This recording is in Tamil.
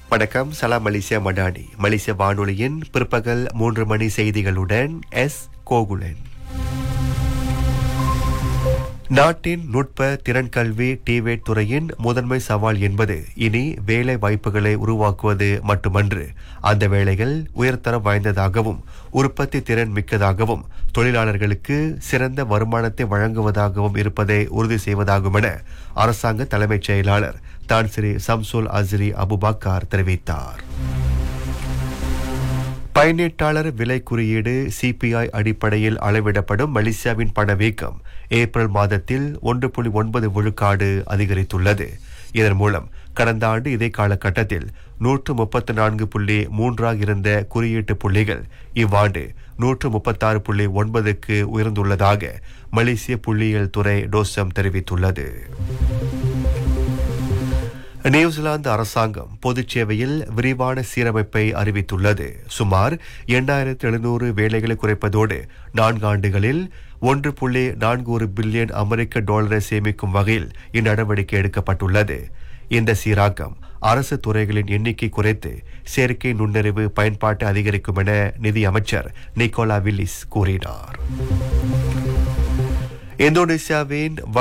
வணக்கம் சலாம் மலேசியா மடானி மலேசிய வானொலியின் பிற்பகல் மூன்று மணி செய்திகளுடன் எஸ் கோகுலன் நாட்டின் நுட்ப திறன் கல்வி டிவேட் துறையின் முதன்மை சவால் என்பது இனி வேலை வாய்ப்புகளை உருவாக்குவது மட்டுமன்று அந்த வேலைகள் உயர்தரம் வாய்ந்ததாகவும் உற்பத்தி திறன் மிக்கதாகவும் தொழிலாளர்களுக்கு சிறந்த வருமானத்தை வழங்குவதாகவும் இருப்பதை உறுதி செய்வதாகும் என அரசாங்க தலைமைச் செயலாளர் தான் ஸ்ரீ சம்சுல் அஸ்ரி அபுபக்கார் தெரிவித்தார் பயனீட்டாளர் விலை குறியீடு சிபிஐ அடிப்படையில் அளவிடப்படும் மலேசியாவின் பணவீக்கம் ஏப்ரல் மாதத்தில் ஒன்று புள்ளி ஒன்பது விழுக்காடு அதிகரித்துள்ளது இதன் மூலம் கடந்த ஆண்டு இதே காலகட்டத்தில் நூற்று முப்பத்தி நான்கு புள்ளி மூன்றாக இருந்த குறியீட்டு புள்ளிகள் இவ்வாண்டு நூற்று முப்பத்தாறு புள்ளி ஒன்பதுக்கு உயர்ந்துள்ளதாக மலேசிய புள்ளியியல் துறை டோசம் தெரிவித்துள்ளது நியூசிலாந்து அரசாங்கம் பொதுச் சேவையில் விரிவான சீரமைப்பை அறிவித்துள்ளது சுமார் எண்ணாயிரத்து எழுநூறு வேலைகளை குறைப்பதோடு நான்கு ஆண்டுகளில் ஒன்று புள்ளி நான்கு ஒரு பில்லியன் அமெரிக்க டாலரை சேமிக்கும் வகையில் இந்நடவடிக்கை எடுக்கப்பட்டுள்ளது இந்த சீராக்கம் அரசு துறைகளின் எண்ணிக்கை குறைத்து செயற்கை நுண்ணறிவு பயன்பாட்டை அதிகரிக்கும் என நிதி அமைச்சர் நிக்கோலா வில்லிஸ் கூறினார் இந்தோனேசியாவின்